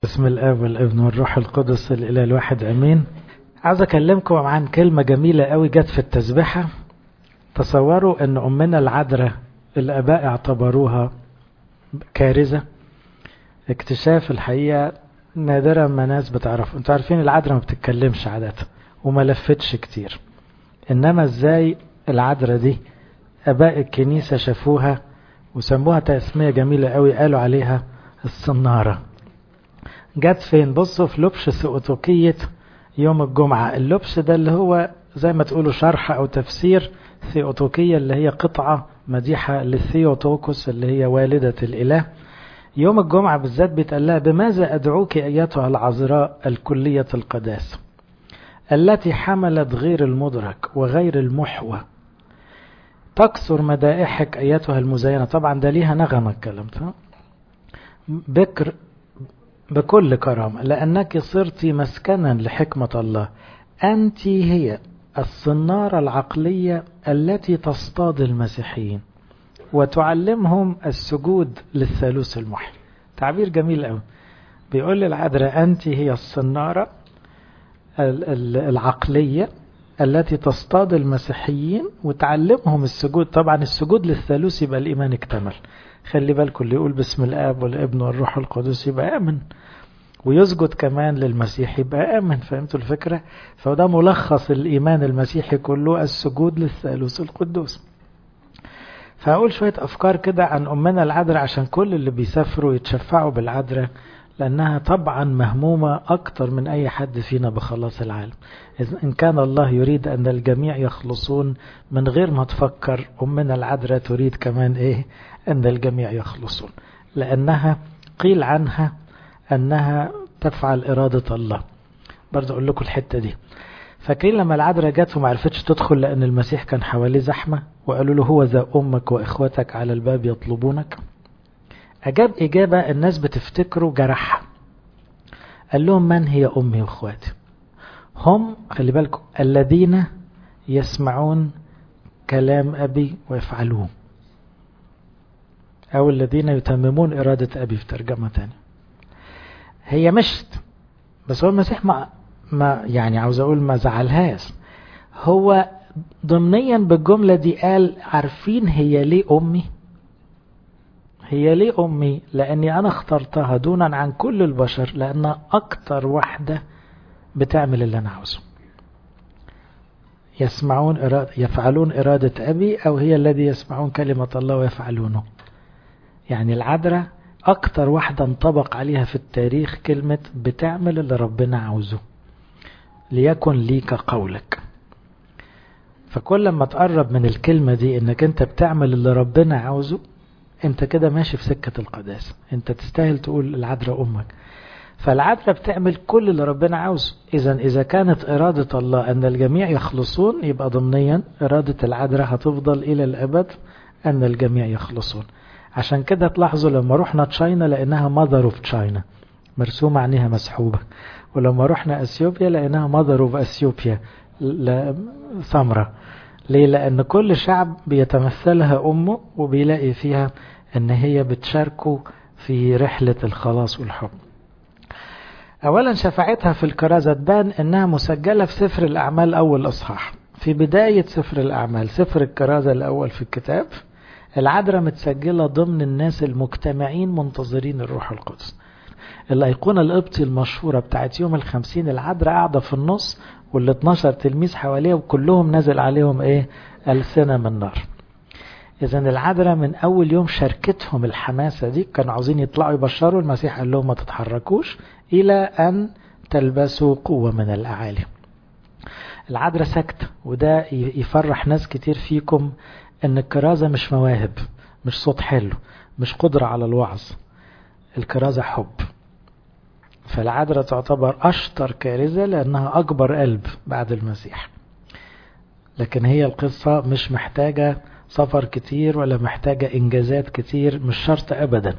بسم الاب والابن والروح القدس الاله الواحد امين عاوز اكلمكم عن كلمه جميله قوي جت في التسبيحه تصوروا ان امنا العذراء الاباء اعتبروها كارثه اكتشاف الحقيقه نادرا ما ناس بتعرف انتوا عارفين العذراء ما بتتكلمش عاده وما لفتش كتير انما ازاي العذراء دي اباء الكنيسه شافوها وسموها تسميه جميله قوي قالوا عليها الصناره جت فين بصوا في لبش ثيوتوكية يوم الجمعة اللبش ده اللي هو زي ما تقولوا شرح أو تفسير ثيوتوكية اللي هي قطعة مديحة للثيوتوكوس اللي هي والدة الإله يوم الجمعة بالذات بيتقال لها بماذا أدعوك أيتها العذراء الكلية القداسة التي حملت غير المدرك وغير المحوى تكثر مدائحك أيتها المزينة طبعا ده ليها نغمة الكلام ده بكر بكل كرامة لأنك صرت مسكنا لحكمة الله أنت هي الصنارة العقلية التي تصطاد المسيحيين وتعلمهم السجود للثالوث المحي تعبير جميل قوي بيقول للعذراء أنت هي الصنارة العقلية التي تصطاد المسيحيين وتعلمهم السجود طبعا السجود للثالوث يبقى الإيمان اكتمل خلي بالكم اللي يقول باسم الآب والابن والروح القدس يبقى آمن ويسجد كمان للمسيح يبقى آمن فهمتوا الفكرة فده ملخص الإيمان المسيحي كله السجود للثالوث القدوس فأقول شوية أفكار كده عن أمنا العذراء عشان كل اللي بيسافروا يتشفعوا بالعذراء لأنها طبعا مهمومة أكتر من أي حد فينا بخلاص العالم إن كان الله يريد أن الجميع يخلصون من غير ما تفكر أمنا العذراء تريد كمان إيه أن الجميع يخلصون لأنها قيل عنها أنها تفعل إرادة الله برضه أقول لكم الحتة دي فاكرين لما العذراء جت وما عرفتش تدخل لأن المسيح كان حواليه زحمة وقالوا له هو ذا أمك وإخوتك على الباب يطلبونك أجاب إجابة الناس بتفتكره جرحها قال لهم من هي أمي وإخواتي هم خلي بالكم الذين يسمعون كلام أبي ويفعلوه أو الذين يتممون إرادة أبي في ترجمة تانية هي مشت بس هو المسيح ما, ما يعني عاوز أقول ما زعلهاش هو ضمنيا بالجملة دي قال عارفين هي ليه أمي هي ليه أمي لأني أنا اخترتها دونا عن كل البشر لأنها أكتر واحدة بتعمل اللي أنا عاوزه يسمعون إرادة يفعلون إرادة أبي أو هي الذي يسمعون كلمة الله ويفعلونه يعني العذراء أكتر واحدة انطبق عليها في التاريخ كلمة بتعمل اللي ربنا عاوزه ليكن ليك قولك فكل ما تقرب من الكلمة دي انك انت بتعمل اللي ربنا عاوزه انت كده ماشي في سكة القداسة انت تستاهل تقول العذراء امك فالعذراء بتعمل كل اللي ربنا عاوزه اذا اذا كانت ارادة الله ان الجميع يخلصون يبقى ضمنيا ارادة العذراء هتفضل الى الابد ان الجميع يخلصون عشان كده تلاحظوا لما رحنا تشاينا لانها ماذر اوف تشاينا مرسومة عينيها مسحوبة ولما رحنا اثيوبيا لانها ماذر اوف اثيوبيا ثمرة ليه لان كل شعب بيتمثلها امه وبيلاقي فيها ان هي بتشاركه في رحلة الخلاص والحب اولا شفاعتها في الكرازة تبان انها مسجلة في سفر الاعمال اول اصحاح في بداية سفر الاعمال سفر الكرازة الاول في الكتاب العذراء متسجلة ضمن الناس المجتمعين منتظرين الروح القدس الأيقونة القبطي المشهورة بتاعت يوم الخمسين العذراء قاعدة في النص وال 12 تلميذ حواليها وكلهم نزل عليهم ايه ألسنة من نار إذا العذراء من أول يوم شاركتهم الحماسة دي كانوا عاوزين يطلعوا يبشروا المسيح قال لهم ما تتحركوش إلى أن تلبسوا قوة من الأعالي العذراء ساكتة وده يفرح ناس كتير فيكم ان الكرازة مش مواهب مش صوت حلو مش قدرة على الوعظ الكرازة حب فالعذراء تعتبر أشطر كارثة لأنها أكبر قلب بعد المسيح لكن هي القصة مش محتاجة سفر كتير ولا محتاجة إنجازات كتير مش شرط أبدا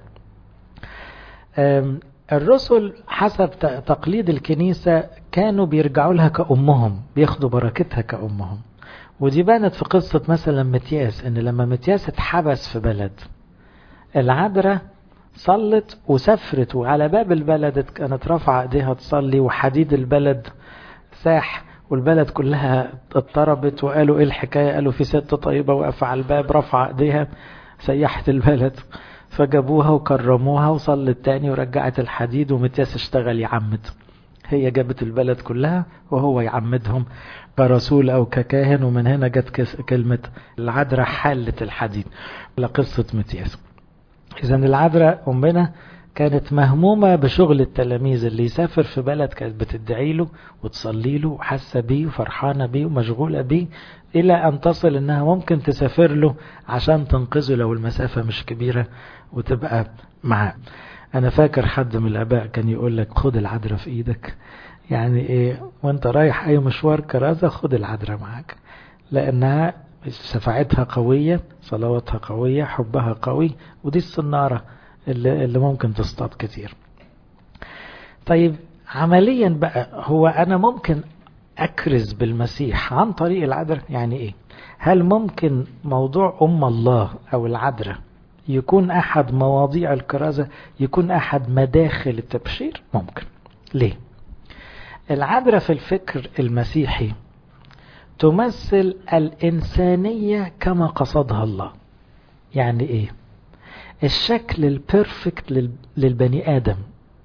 الرسل حسب تقليد الكنيسة كانوا بيرجعوا لها كأمهم بياخدوا بركتها كأمهم ودي بانت في قصة مثلا متياس ان لما متياس اتحبس في بلد العذراء صلت وسافرت وعلى باب البلد كانت رافعة ايديها تصلي وحديد البلد ساح والبلد كلها اضطربت وقالوا ايه الحكاية قالوا في ست طيبة واقفة على الباب رافعة ايديها سيحت البلد فجابوها وكرموها وصلت تاني ورجعت الحديد ومتياس اشتغل يعمد هي جابت البلد كلها وهو يعمدهم كرسول او ككاهن ومن هنا جت كلمة العذراء حالة الحديد لقصة متياس اذا العذراء امنا كانت مهمومة بشغل التلاميذ اللي يسافر في بلد كانت بتدعي له وتصلي له وحاسة بيه وفرحانة بيه ومشغولة بيه إلى أن تصل إنها ممكن تسافر له عشان تنقذه لو المسافة مش كبيرة وتبقى معاه أنا فاكر حد من الآباء كان يقول لك خد العذراء في إيدك يعني إيه وأنت رايح أي مشوار كرازة خد العذراء معاك لأنها شفاعتها قوية صلواتها قوية حبها قوي ودي الصنارة اللي, اللي ممكن تصطاد كتير طيب عمليا بقى هو أنا ممكن أكرز بالمسيح عن طريق العذراء يعني إيه هل ممكن موضوع أم الله أو العذراء يكون أحد مواضيع الكرازة يكون أحد مداخل التبشير ممكن ليه العذراء في الفكر المسيحي تمثل الإنسانية كما قصدها الله يعني إيه الشكل البيرفكت للبني آدم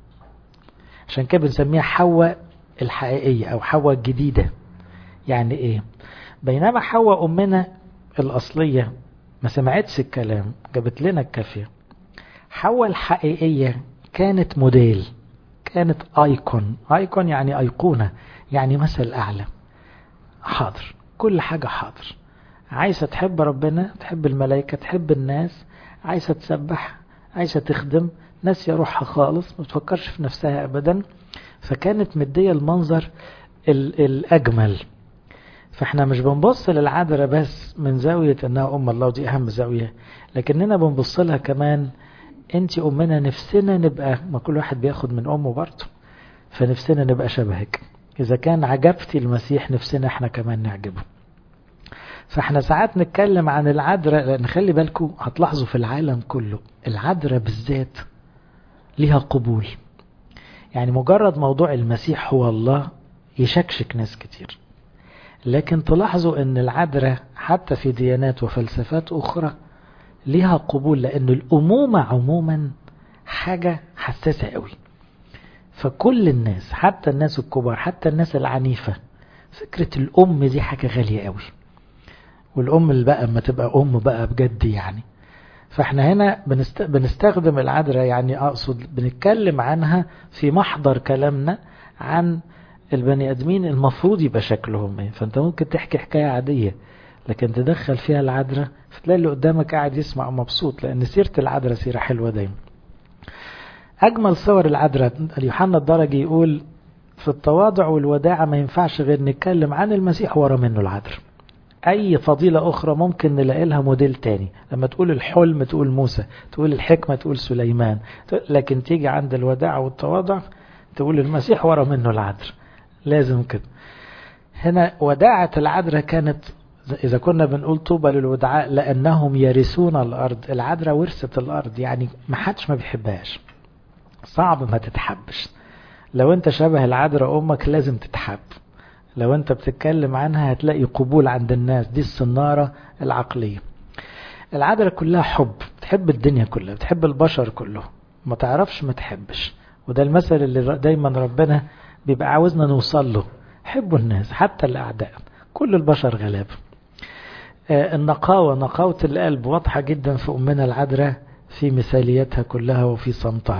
عشان كده بنسميها حواء الحقيقية أو حواء الجديدة يعني إيه بينما حواء أمنا الأصلية ما سمعتش الكلام جابت لنا الكافية حواء الحقيقية كانت موديل كانت ايكون ايكون يعني ايقونة يعني مثل اعلى حاضر كل حاجة حاضر عايزة تحب ربنا تحب الملائكة تحب الناس عايزة تسبح عايزة تخدم ناس روحها خالص ما تفكرش في نفسها ابدا فكانت مدية المنظر الأجمل فاحنا مش بنبص للعذراء بس من زاوية انها ام الله ودي اهم زاوية لكننا بنبص لها كمان انت امنا نفسنا نبقى ما كل واحد بياخد من امه برضه فنفسنا نبقى شبهك اذا كان عجبتي المسيح نفسنا احنا كمان نعجبه فاحنا ساعات نتكلم عن العذراء لان خلي بالكم هتلاحظوا في العالم كله العذراء بالذات ليها قبول يعني مجرد موضوع المسيح هو الله يشكشك ناس كتير لكن تلاحظوا ان العذراء حتى في ديانات وفلسفات اخرى ليها قبول لان الامومة عموما حاجة حساسة قوي فكل الناس حتى الناس الكبار حتى الناس العنيفة فكرة الام دي حاجة غالية قوي والام اللي بقى اما تبقى ام بقى بجد يعني فاحنا هنا بنست... بنستخدم العذراء يعني اقصد بنتكلم عنها في محضر كلامنا عن البني ادمين المفروض يبقى شكلهم ايه فانت ممكن تحكي حكاية عادية لكن تدخل فيها العذراء فتلاقي اللي قدامك قاعد يسمع مبسوط لان سيرة العذراء سيرة حلوة دايما اجمل صور العذراء يوحنا الدرجي يقول في التواضع والوداعة ما ينفعش غير نتكلم عن المسيح ورا منه العذراء اي فضيلة اخرى ممكن نلاقي لها موديل تاني لما تقول الحلم تقول موسى تقول الحكمة تقول سليمان لكن تيجي عند الوداعة والتواضع تقول المسيح ورا منه العذراء لازم كده هنا وداعة العذراء كانت إذا كنا بنقول طوبى للودعاء لأنهم يرثون الأرض العذراء ورثت الأرض يعني ما حدش ما بيحبهاش صعب ما تتحبش لو انت شبه العذراء أمك لازم تتحب لو انت بتتكلم عنها هتلاقي قبول عند الناس دي الصنارة العقلية العذراء كلها حب بتحب الدنيا كلها بتحب البشر كله ما تعرفش ما تحبش وده المثل اللي دايما ربنا بيبقى عاوزنا نوصل له حبوا الناس حتى الأعداء كل البشر غلاب آه النقاوة نقاوة القلب واضحة جدا في أمنا العذراء في مثاليتها كلها وفي صمتها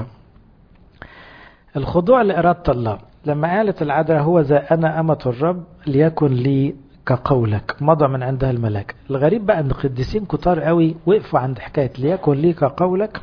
الخضوع لإرادة الله لما قالت العذراء هو ذا أنا أمة الرب ليكن لي كقولك مضى من عندها الملاك الغريب بقى أن القديسين كتار قوي وقفوا عند حكاية ليكن لي كقولك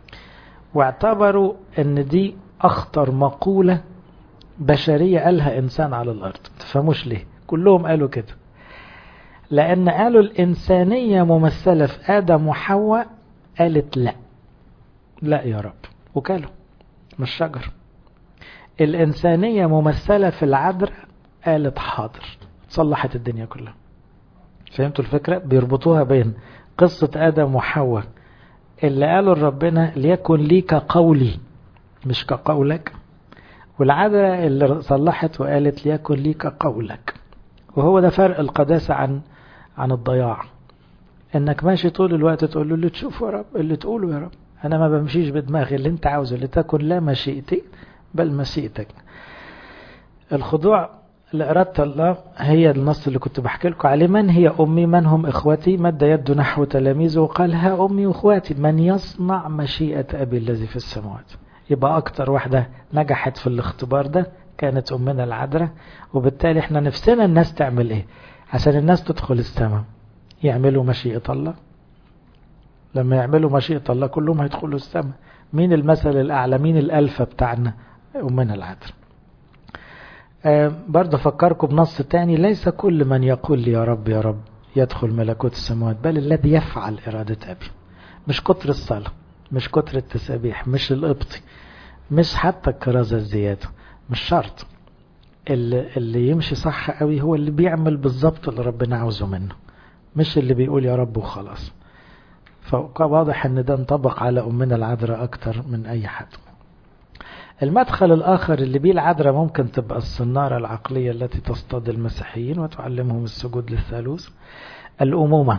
واعتبروا أن دي أخطر مقولة بشرية قالها إنسان على الأرض تفهموش ليه كلهم قالوا كده لأن قالوا الإنسانية ممثلة في آدم وحواء قالت لا لا يا رب وكالوا مش شجر الإنسانية ممثلة في العذراء قالت حاضر صلحت الدنيا كلها فهمتوا الفكرة بيربطوها بين قصة آدم وحواء اللي قالوا لربنا ليكن لي كقولي مش كقولك والعذراء اللي صلحت وقالت ليكن لي كقولك وهو ده فرق القداسة عن عن الضياع انك ماشي طول الوقت تقول له اللي تشوفه يا رب اللي تقوله يا رب انا ما بمشيش بدماغي اللي انت عاوزه لتكن لا مشيئتي بل مشيئتك الخضوع لإرادة الله هي النص اللي كنت بحكي لكم عليه من هي أمي من هم إخوتي مد يده نحو تلاميذه وقال ها أمي وإخواتي من يصنع مشيئة أبي الذي في السماوات يبقى أكتر واحدة نجحت في الاختبار ده كانت أمنا العذراء وبالتالي احنا نفسنا الناس تعمل ايه عشان الناس تدخل السماء يعملوا مشيئة الله لما يعملوا مشيئة الله كلهم هيدخلوا السماء مين المثل الأعلى مين الألفة بتاعنا أمنا العذراء آه برضه أفكركم بنص تاني ليس كل من يقول لي يا رب يا رب يدخل ملكوت السماوات بل الذي يفعل إرادة أبي مش كتر الصلاة مش كتر التسابيح مش القبطي مش حتى الكرازة الزيادة مش شرط اللي, اللي يمشي صح قوي هو اللي بيعمل بالظبط اللي ربنا عاوزه منه مش اللي بيقول يا رب وخلاص فواضح ان ده انطبق على امنا العذراء اكتر من اي حد المدخل الاخر اللي بيه العذراء ممكن تبقى الصنارة العقلية التي تصطاد المسيحيين وتعلمهم السجود للثالوث الامومة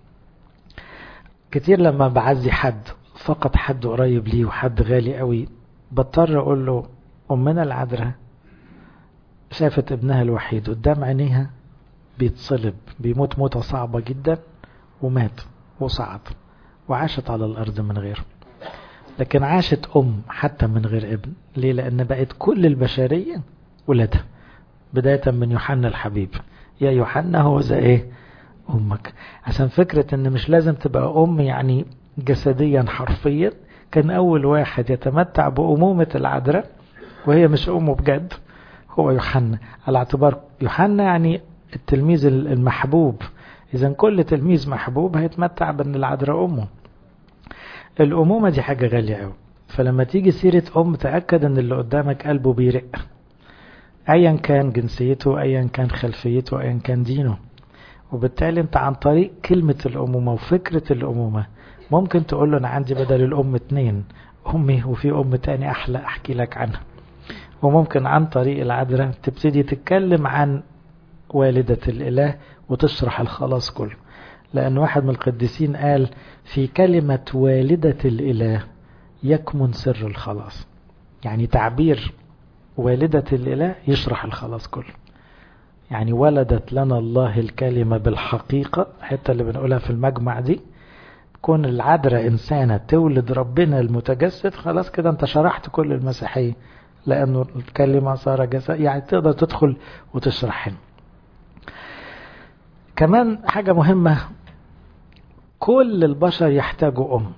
كتير لما بعزي حد فقط حد قريب ليه وحد غالي قوي بضطر اقول له امنا العذراء شافت ابنها الوحيد قدام عينيها بيتصلب بيموت موتة صعبة جدا ومات وصعد وعاشت على الأرض من غيره لكن عاشت أم حتى من غير ابن ليه لأن بقت كل البشرية ولادها بداية من يوحنا الحبيب يا يوحنا هو زي ايه أمك عشان فكرة ان مش لازم تبقى أم يعني جسديا حرفيا كان أول واحد يتمتع بأمومة العذراء وهي مش أمه بجد هو يوحنا على اعتبار يوحنا يعني التلميذ المحبوب إذا كل تلميذ محبوب هيتمتع بأن العذراء أمه الأمومة دي حاجة غالية قوي فلما تيجي سيرة أم تأكد أن اللي قدامك قلبه بيرق أيا كان جنسيته أيا كان خلفيته أيا كان دينه وبالتالي أنت عن طريق كلمة الأمومة وفكرة الأمومة ممكن تقول له أنا عندي بدل الأم اتنين أمي وفي أم تاني أحلى أحكي لك عنها وممكن عن طريق العذراء تبتدي تتكلم عن والدة الإله وتشرح الخلاص كله لأن واحد من القديسين قال في كلمة والدة الإله يكمن سر الخلاص يعني تعبير والدة الإله يشرح الخلاص كله يعني ولدت لنا الله الكلمة بالحقيقة حتى اللي بنقولها في المجمع دي كون العذراء إنسانة تولد ربنا المتجسد خلاص كده أنت شرحت كل المسيحية لأنه الكلمة صار جسد يعني تقدر تدخل وتشرح هنا كمان حاجة مهمة كل البشر يحتاجوا أم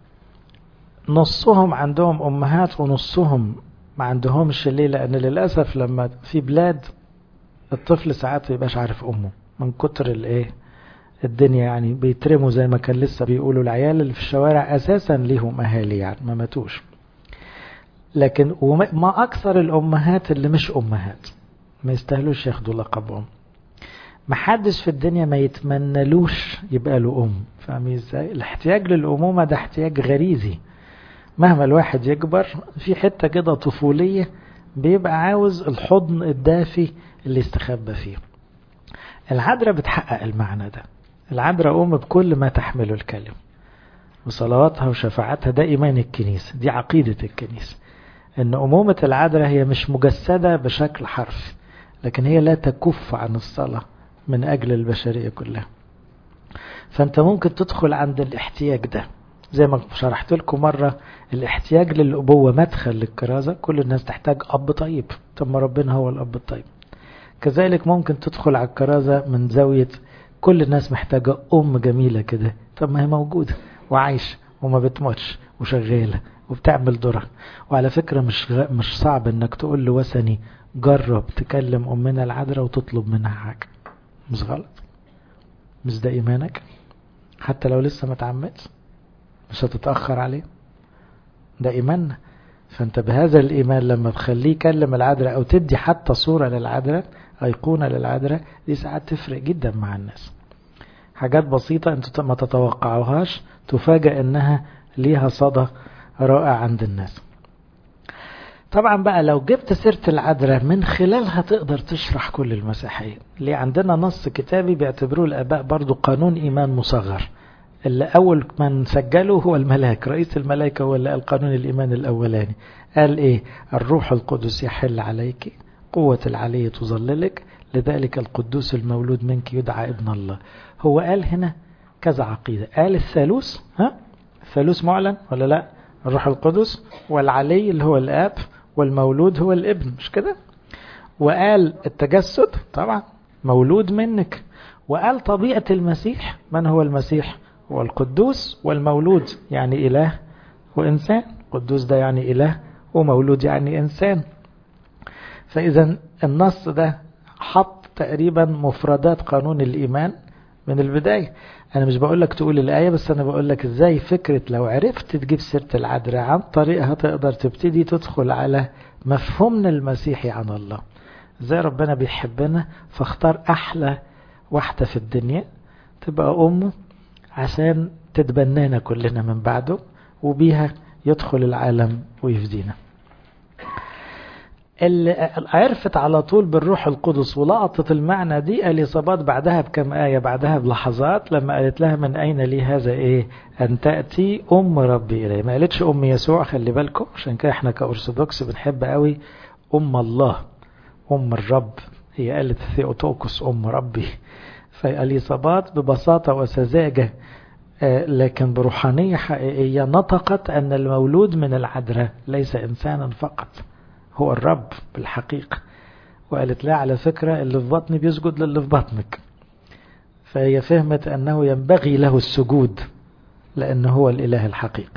نصهم عندهم أمهات ونصهم ما عندهمش ليه لأن للأسف لما في بلاد الطفل ساعات يبقاش عارف أمه من كتر الإيه الدنيا يعني بيترموا زي ما كان لسه بيقولوا العيال اللي في الشوارع أساسا ليهم أهالي يعني ما ماتوش لكن ما أكثر الأمهات اللي مش أمهات ما يستاهلوش ياخدوا لقب أم محدش في الدنيا ما يتمنلوش يبقى له أم فاهمين ازاي الاحتياج للأمومة ده احتياج غريزي مهما الواحد يكبر في حتة كده طفولية بيبقى عاوز الحضن الدافي اللي يستخبى فيه العذراء بتحقق المعنى ده العذراء أم بكل ما تحمله الكلمة وصلواتها وشفاعتها ده إيمان الكنيسة دي عقيدة الكنيسة ان أمومة العذراء هي مش مجسدة بشكل حرفي لكن هي لا تكف عن الصلاة من أجل البشرية كلها فأنت ممكن تدخل عند الاحتياج ده زي ما شرحت لكم مرة الاحتياج للأبوة مدخل للكرازة كل الناس تحتاج أب طيب طب ما ربنا هو الأب الطيب كذلك ممكن تدخل على الكرازة من زاوية كل الناس محتاجة أم جميلة كده طب ما هي موجودة وعايشة وما بتموتش وشغالة وبتعمل دورها وعلى فكرة مش غ... مش صعب انك تقول لوثني جرب تكلم أمنا العذراء وتطلب منها حاجة مش غلط مش ده إيمانك حتى لو لسه ما تعمدش مش هتتأخر عليه ده إيماننا فأنت بهذا الإيمان لما تخليه يكلم العذراء أو تدي حتى صورة للعذراء أيقونة للعذراء دي ساعات تفرق جدا مع الناس حاجات بسيطة أنتوا ما تتوقعوهاش تفاجأ أنها ليها صدى رائع عند الناس طبعا بقى لو جبت سيرة العذراء من خلالها تقدر تشرح كل المسيحية ليه عندنا نص كتابي بيعتبروه الآباء برضو قانون إيمان مصغر اللي أول من سجله هو الملاك رئيس الملائكة هو اللي قال قانون الإيمان الأولاني قال إيه الروح القدس يحل عليك قوة العلي تظللك لذلك القدوس المولود منك يدعى ابن الله هو قال هنا كذا عقيدة قال الثالوث ها الثالوث معلن ولا لا الروح القدس والعلي اللي هو الآب والمولود هو الابن مش كده وقال التجسد طبعا مولود منك وقال طبيعة المسيح من هو المسيح هو القدوس والمولود يعني إله وإنسان قدوس ده يعني إله ومولود يعني إنسان فإذا النص ده حط تقريبا مفردات قانون الإيمان من البداية أنا مش بقول لك تقول الآية بس أنا بقول لك إزاي فكرة لو عرفت تجيب سيرة العذراء عن طريقها تقدر تبتدي تدخل على مفهومنا المسيحي عن الله إزاي ربنا بيحبنا فاختار أحلى واحدة في الدنيا تبقى أمه عشان تتبنانا كلنا من بعده وبيها يدخل العالم ويفدينا اللي عرفت على طول بالروح القدس ولقطت المعنى دي اليصابات بعدها بكم آية بعدها بلحظات لما قالت لها من أين لي هذا إيه أن تأتي أم ربي إلي ما قالتش أم يسوع خلي بالكم عشان كده احنا كأرثوذكس بنحب قوي أم الله أم الرب هي قالت ثيوتوكس أم ربي فاليصابات ببساطة وسذاجة لكن بروحانية حقيقية نطقت أن المولود من العذراء ليس إنسانا فقط هو الرب بالحقيقة وقالت لا على فكرة اللي في بطني بيسجد للي في بطنك فهي فهمت أنه ينبغي له السجود لأنه هو الإله الحقيقي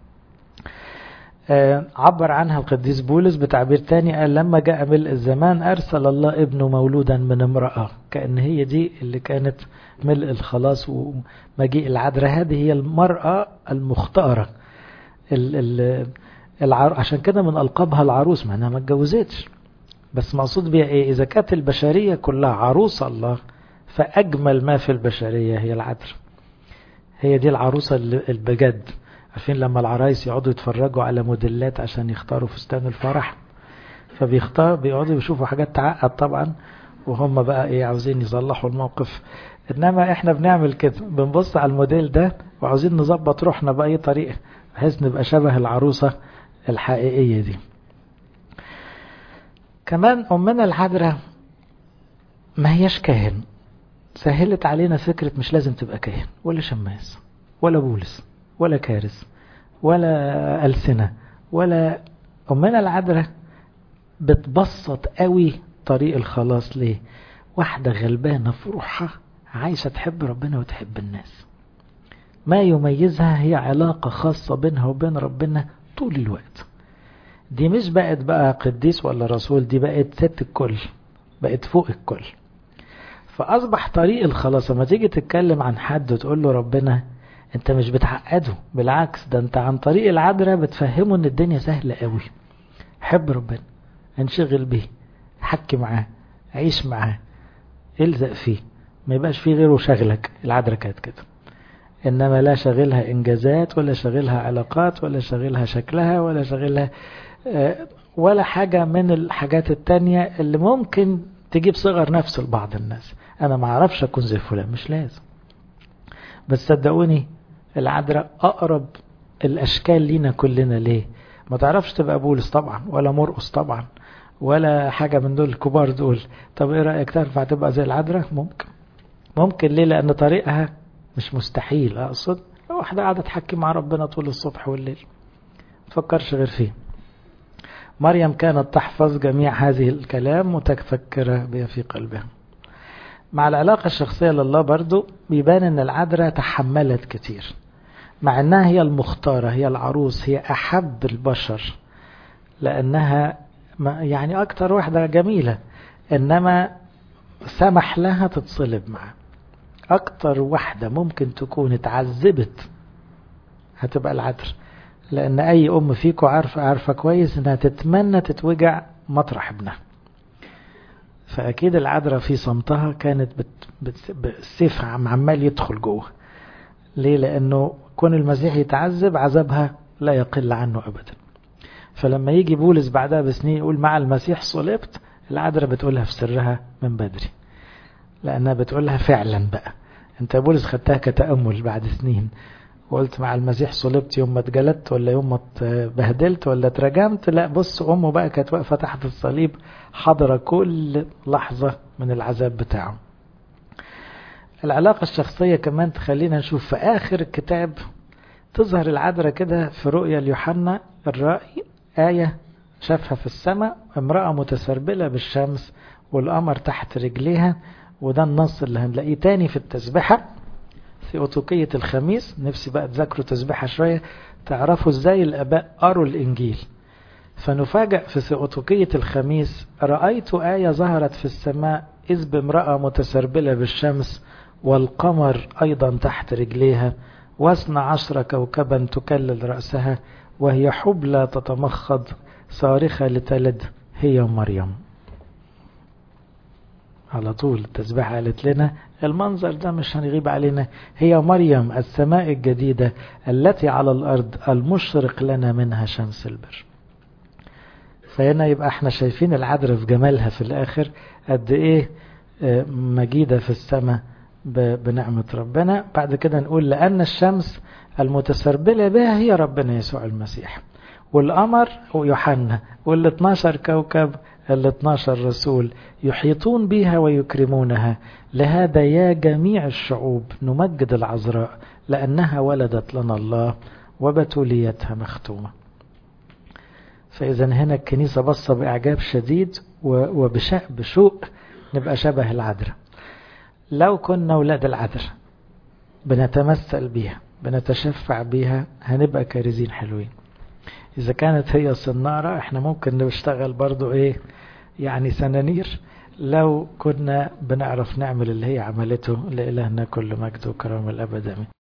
عبر عنها القديس بولس بتعبير تاني قال لما جاء ملء الزمان أرسل الله ابنه مولودا من امرأة كأن هي دي اللي كانت ملء الخلاص ومجيء العذراء هذه هي المرأة المختارة ال ال العر... عشان كده من ألقابها العروس مع أنها ما اتجوزتش بس مقصود بيها إيه إذا كانت البشرية كلها عروس الله فأجمل ما في البشرية هي العذراء هي دي العروسة البجد عارفين لما العرايس يقعدوا يتفرجوا على موديلات عشان يختاروا فستان الفرح فبيختار بيقعدوا يشوفوا حاجات تعقد طبعا وهم بقى ايه عاوزين يصلحوا الموقف انما احنا بنعمل كده بنبص على الموديل ده وعاوزين نظبط روحنا بأي طريقة بحيث نبقى شبه العروسة الحقيقية دي كمان أمنا العذراء ما هيش كاهن سهلت علينا فكرة مش لازم تبقى كاهن ولا شماس ولا بولس ولا كارث ولا ألسنة ولا أمنا العذراء بتبسط قوي طريق الخلاص ليه واحدة غلبانة في روحها عايشة تحب ربنا وتحب الناس ما يميزها هي علاقة خاصة بينها وبين ربنا طول الوقت دي مش بقت بقى قديس ولا رسول دي بقت ست الكل بقت فوق الكل فأصبح طريق الخلاص لما تيجي تتكلم عن حد وتقول له ربنا انت مش بتعقده بالعكس ده انت عن طريق العذراء بتفهمه ان الدنيا سهلة قوي حب ربنا انشغل بيه حكي معاه عيش معاه الزق فيه ما يبقاش فيه غيره شغلك العذراء كانت كده انما لا شغلها انجازات ولا شغلها علاقات ولا شغلها شكلها ولا شغلها ولا حاجة من الحاجات التانية اللي ممكن تجيب صغر نفس لبعض الناس انا ما اعرفش اكون زي فلان مش لازم بس صدقوني العذراء اقرب الاشكال لينا كلنا ليه ما تعرفش تبقى بولس طبعا ولا مرقص طبعا ولا حاجة من دول الكبار دول طب ايه رأيك تنفع تبقى زي العذراء ممكن ممكن ليه لان طريقها مش مستحيل اقصد لو واحدة قاعدة تحكي مع ربنا طول الصبح والليل تفكرش غير فيه مريم كانت تحفظ جميع هذه الكلام متفكرة بها في قلبها مع العلاقة الشخصية لله برضو بيبان ان العذراء تحملت كتير مع انها هي المختارة هي العروس هي احب البشر لانها يعني اكتر واحدة جميلة انما سمح لها تتصلب معه اكتر واحدة ممكن تكون اتعذبت هتبقى العذراء لان اي ام فيكم عارفة عارفة كويس انها تتمنى تتوجع مطرح ابنها فأكيد العذراء في صمتها كانت بت... بت... السيف عمال يدخل جوه ليه لأنه كون المسيح يتعذب عذابها لا يقل عنه أبدا فلما يجي بولس بعدها بسنين يقول مع المسيح صلبت العذراء بتقولها في سرها من بدري لأنها بتقولها فعلا بقى انت بولس خدتها كتأمل بعد سنين وقلت مع المسيح صلبت يوم ما اتجلدت ولا يوم ما اتبهدلت ولا اترجمت لا بص امه بقى كانت واقفه تحت الصليب حاضره كل لحظه من العذاب بتاعه العلاقة الشخصية كمان تخلينا نشوف في آخر الكتاب تظهر العذراء كده في رؤيا ليوحنا الرأي آية شافها في السماء امرأة متسربلة بالشمس والقمر تحت رجليها وده النص اللي هنلاقيه تاني في التسبحة ثيوتوكية الخميس نفسي بقى تذاكروا تسبحة شوية تعرفوا ازاي الآباء قروا الإنجيل فنفاجأ في ثيوتوكية الخميس رأيت آية ظهرت في السماء إذ بامرأة متسربلة بالشمس والقمر أيضا تحت رجليها واثنى عشر كوكبا تكلل رأسها وهي حبلى تتمخض صارخة لتلد هي مريم على طول التسبيح قالت لنا المنظر ده مش هنغيب علينا هي مريم السماء الجديدة التي على الأرض المشرق لنا منها شمس البر فهنا يبقى احنا شايفين العذراء في جمالها في الآخر قد ايه مجيدة في السماء بنعمة ربنا بعد كده نقول لأن الشمس المتسربلة بها هي ربنا يسوع المسيح والقمر يوحنا وال 12 كوكب ال 12 رسول يحيطون بها ويكرمونها لهذا يا جميع الشعوب نمجد العذراء لأنها ولدت لنا الله وبتوليتها مختومة فإذا هنا الكنيسة بصة بإعجاب شديد وبشوق نبقى شبه العذراء لو كنا ولاد العذراء بنتمثل بيها بنتشفع بيها هنبقى كارزين حلوين إذا كانت هي صنارة احنا ممكن نشتغل برضو ايه يعني سنانير لو كنا بنعرف نعمل اللي هي عملته لإلهنا كل مجد وكرم الأبد